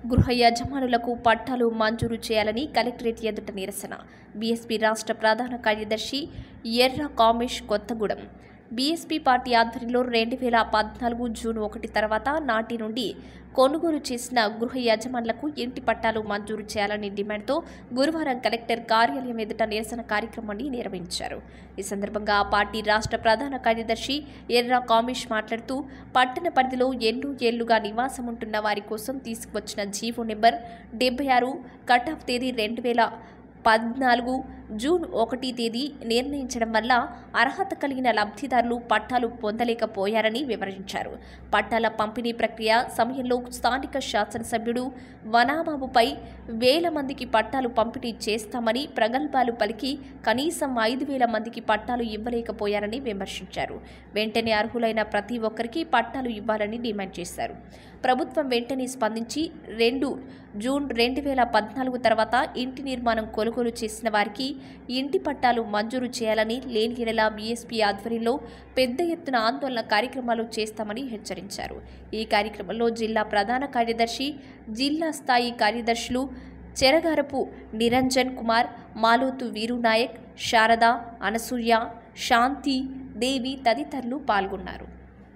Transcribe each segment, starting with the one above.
గృహ యజమానులకు పట్టాలు మంజూరు చేయాలని కలెక్టరేట్ ఎదుట నిరసన బీఎస్పీ రాష్ట్ర ప్రధాన కార్యదర్శి ఎర్ర కామేష్ కొత్తగూడెం బీఎస్పీ పార్టీ ఆధ్వర్యంలో రెండు వేల పద్నాలుగు జూన్ ఒకటి తర్వాత నాటి నుండి కొనుగోలు చేసిన గృహ యజమానులకు ఇంటి పట్టాలు మంజూరు చేయాలని డిమాండ్తో గురువారం కలెక్టర్ కార్యాలయం ఎదుట నిరసన కార్యక్రమాన్ని నిర్వహించారు ఈ సందర్భంగా ఆ పార్టీ రాష్ట్ర ప్రధాన కార్యదర్శి ఎర్ర కామేష్ మాట్లాడుతూ పట్టణ పరిధిలో ఎన్నో ఏళ్లుగా నివాసం ఉంటున్న వారి కోసం తీసుకువచ్చిన జీవో నెంబర్ డెబ్బై ఆరు కట్ ఆఫ్ తేదీ రెండు వేల పద్నాలుగు జూన్ ఒకటి తేదీ నిర్ణయించడం వల్ల అర్హత కలిగిన లబ్ధిదారులు పట్టాలు పొందలేకపోయారని వివరించారు పట్టాల పంపిణీ ప్రక్రియ సమయంలో స్థానిక శాసనసభ్యుడు వనాబాబుపై వేల మందికి పట్టాలు పంపిణీ చేస్తామని ప్రగల్భాలు పలికి కనీసం ఐదు వేల మందికి పట్టాలు ఇవ్వలేకపోయారని విమర్శించారు వెంటనే అర్హులైన ప్రతి ఒక్కరికి పట్టాలు ఇవ్వాలని డిమాండ్ చేశారు ప్రభుత్వం వెంటనే స్పందించి రెండు జూన్ రెండు వేల పద్నాలుగు తర్వాత ఇంటి నిర్మాణం కొనుగోలు చేసిన వారికి ఇంటి పట్టాలు మంజూరు చేయాలని లేని ఎడల బీఎస్పీ ఆధ్వర్యంలో పెద్ద ఎత్తున ఆందోళన కార్యక్రమాలు చేస్తామని హెచ్చరించారు ఈ కార్యక్రమంలో జిల్లా ప్రధాన కార్యదర్శి జిల్లా స్థాయి కార్యదర్శులు చెరగారపు నిరంజన్ కుమార్ మాలోతు వీరునాయక్ శారద అనసూయ శాంతి దేవి తదితరులు పాల్గొన్నారు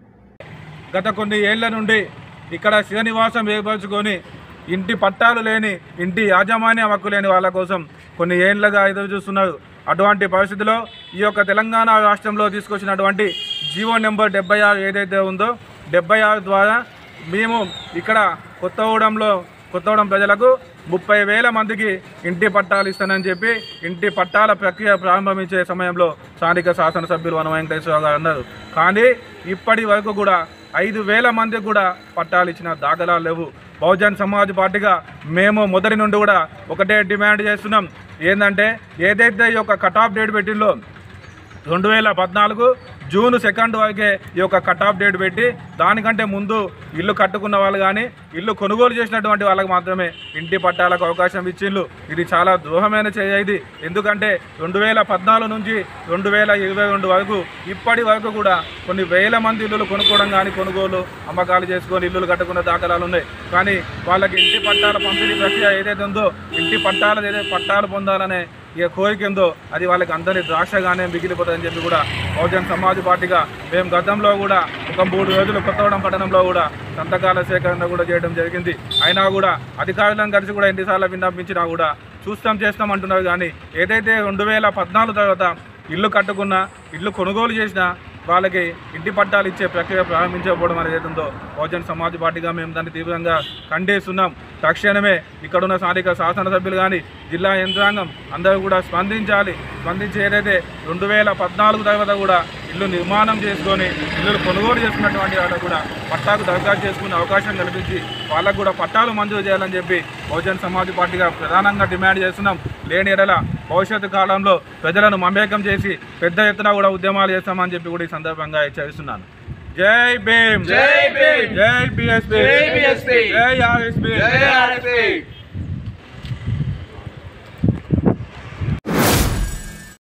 గత కొన్ని ఏళ్ల నుండి ఇక్కడ శివనివాసం ఏర్పరచుకొని ఇంటి పట్టాలు లేని ఇంటి యాజమాన్య హక్కు లేని వాళ్ళ కోసం కొన్ని ఏళ్లుగా ఎదురు చూస్తున్నారు అటువంటి పరిస్థితిలో ఈ యొక్క తెలంగాణ రాష్ట్రంలో తీసుకొచ్చినటువంటి జీవో నెంబర్ డెబ్బై ఆరు ఏదైతే ఉందో డెబ్బై ఆరు ద్వారా మేము ఇక్కడ కొత్తగూడెంలో కొత్తగూడెం ప్రజలకు ముప్పై వేల మందికి ఇంటి పట్టాలు ఇస్తానని చెప్పి ఇంటి పట్టాల ప్రక్రియ ప్రారంభించే సమయంలో స్థానిక శాసనసభ్యులు వన వెంకటేశ్వర గారు అన్నారు కానీ ఇప్పటి వరకు కూడా ఐదు వేల మందికి కూడా పట్టాలు ఇచ్చిన దాఖలాలు లేవు బహుజన్ సమాజ్ పార్టీగా మేము మొదటి నుండి కూడా ఒకటే డిమాండ్ చేస్తున్నాం ఏంటంటే ఏదైతే ఈ యొక్క కట్ ఆఫ్ డేట్ పెట్టిందో రెండు వేల పద్నాలుగు జూన్ సెకండ్ వరకే ఈ యొక్క కట్ ఆఫ్ డేట్ పెట్టి దానికంటే ముందు ఇల్లు కట్టుకున్న వాళ్ళు కానీ ఇల్లు కొనుగోలు చేసినటువంటి వాళ్ళకి మాత్రమే ఇంటి పట్టాలకు అవకాశం ఇచ్చిండ్రు ఇది చాలా ద్రోహమైన చర్య ఇది ఎందుకంటే రెండు వేల పద్నాలుగు నుంచి రెండు వేల ఇరవై రెండు వరకు ఇప్పటి వరకు కూడా కొన్ని వేల మంది ఇల్లులు కొనుక్కోవడం కానీ కొనుగోలు అమ్మకాలు చేసుకొని ఇల్లులు కట్టుకున్న దాఖలాలు ఉన్నాయి కానీ వాళ్ళకి ఇంటి పట్టాల పంపిణీ ప్రక్రియ ఏదైతే ఉందో ఇంటి పట్టాలు ఏదైతే పట్టాలు పొందాలనే ఇక కోరిక ఉందో అది వాళ్ళకి అందరి ద్రాక్షగానే మిగిలిపోతుందని చెప్పి కూడా బహుజన్ సమాజ్ పార్టీగా మేము గతంలో కూడా ఒక మూడు రోజులు కొత్తగూడెం పట్టణంలో కూడా సంతకాల సేకరణ కూడా చేయడం జరిగింది అయినా కూడా అధికారులను కలిసి కూడా ఎన్నిసార్లు విన్నపించినా కూడా చూస్తాం చేస్తాం అంటున్నారు కానీ ఏదైతే రెండు వేల పద్నాలుగు తర్వాత ఇల్లు కట్టుకున్న ఇల్లు కొనుగోలు చేసిన వాళ్ళకి ఇంటి పట్టాలు ఇచ్చే ప్రక్రియ ప్రారంభించకపోవడం అనేది ఏదో బహుజన్ సమాజ్ పార్టీగా మేము దాన్ని తీవ్రంగా ఖండిస్తున్నాం తక్షణమే ఇక్కడున్న స్థానిక శాసనసభ్యులు కానీ జిల్లా యంత్రాంగం అందరూ కూడా స్పందించాలి స్పందించి ఏదైతే రెండు వేల పద్నాలుగు తర్వాత కూడా ఇల్లు నిర్మాణం చేసుకొని ఇల్లు కొనుగోలు చేసుకున్నటువంటి వాళ్ళకు కూడా పట్టాకు దరఖాస్తు చేసుకునే అవకాశం కల్పించి వాళ్ళకు కూడా పట్టాలు మంజూరు చేయాలని చెప్పి బహుజన్ సమాజ్ పార్టీగా ప్రధానంగా డిమాండ్ చేస్తున్నాం లేని ఎడల భవిష్యత్తు కాలంలో ప్రజలను మమేకం చేసి పెద్ద ఎత్తున కూడా ఉద్యమాలు చేస్తామని చెప్పి కూడా ఈ సందర్భంగా హెచ్చరిస్తున్నాను జై భీమ్ జై భీమ్. జై బిఎస్పీ జై BSP. జై ఆర్ఎస్పీ జై ఆర్ఎస్పీ